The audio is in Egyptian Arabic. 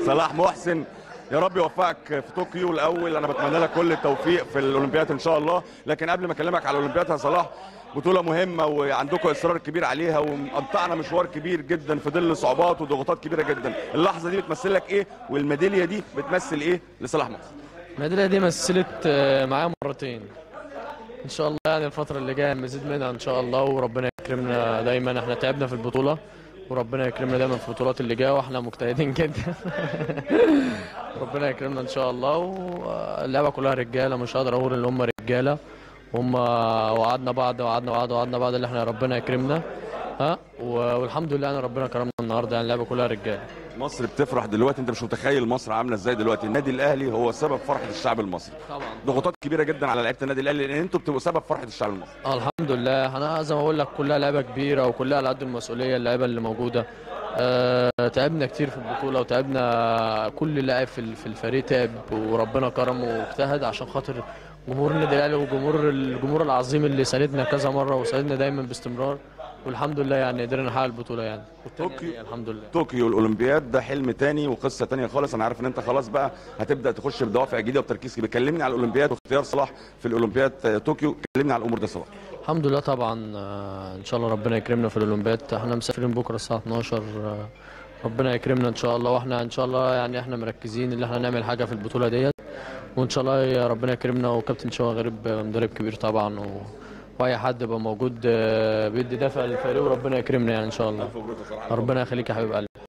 صلاح محسن يا رب يوفقك في طوكيو الاول انا بتمنى لك كل التوفيق في الاولمبياد ان شاء الله لكن قبل ما اكلمك على الاولمبياد يا صلاح بطوله مهمه وعندكم اصرار كبير عليها وقطعنا مشوار كبير جدا في ظل صعوبات وضغوطات كبيره جدا اللحظه دي بتمثل لك ايه والميداليه دي بتمثل ايه لصلاح محسن الميدالية دي مثلت آه، معايا مرتين ان شاء الله يعني الفترة اللي جاية مزيد منها ان شاء الله وربنا يكرمنا دايما احنا تعبنا في البطولة وربنا يكرمنا دايما في البطولات اللي جايه واحنا مجتهدين جدا ربنا يكرمنا ان شاء الله واللعبه كلها رجاله مش هقدر اقول ان هم رجاله هم وعدنا بعض وعدنا بعض وعدنا بعض اللي احنا ربنا يكرمنا ها و- والحمد لله انا ربنا كرمنا النهارده يعني اللعبه كلها رجاله مصر بتفرح دلوقتي انت مش متخيل مصر عامله ازاي دلوقتي النادي الاهلي هو سبب فرحه الشعب المصري طبعا ضغوطات كبيره جدا على لعيبه النادي الاهلي لان انتوا بتبقوا سبب فرحه الشعب المصري آه الحمد لله انا زي ما بقول لك كلها لعبه كبيره وكلها على قد المسؤوليه اللعيبه اللي موجوده آه تعبنا كتير في البطوله وتعبنا كل لاعب في ال- في الفريق تعب وربنا كرمه واجتهد عشان خاطر جمهور النادي الاهلي وجمهور الجمهور العظيم اللي ساندنا كذا مره وساندنا دايما باستمرار والحمد لله يعني قدرنا نحقق البطوله يعني والتانية طوكيو. هي الحمد لله طوكيو الاولمبياد ده حلم تاني وقصه تانية خالص انا عارف ان انت خلاص بقى هتبدا تخش بدوافع جديده وبتركيز كبير كلمني على الاولمبياد واختيار صلاح في الاولمبياد آه، طوكيو كلمني على الامور دي صلاح الحمد لله طبعا آه، ان شاء الله ربنا يكرمنا في الاولمبياد احنا مسافرين بكره الساعه 12 آه، ربنا يكرمنا ان شاء الله واحنا ان شاء الله يعني احنا مركزين ان احنا نعمل حاجه في البطوله ديت وان شاء الله يا ربنا يكرمنا وكابتن شوقي غريب آه، مدرب كبير طبعا و... واي حد يبقى موجود آه، بيدي دافع للفريق وربنا يكرمنا يعني ان شاء الله ربنا يخليك يا حبيب قلبي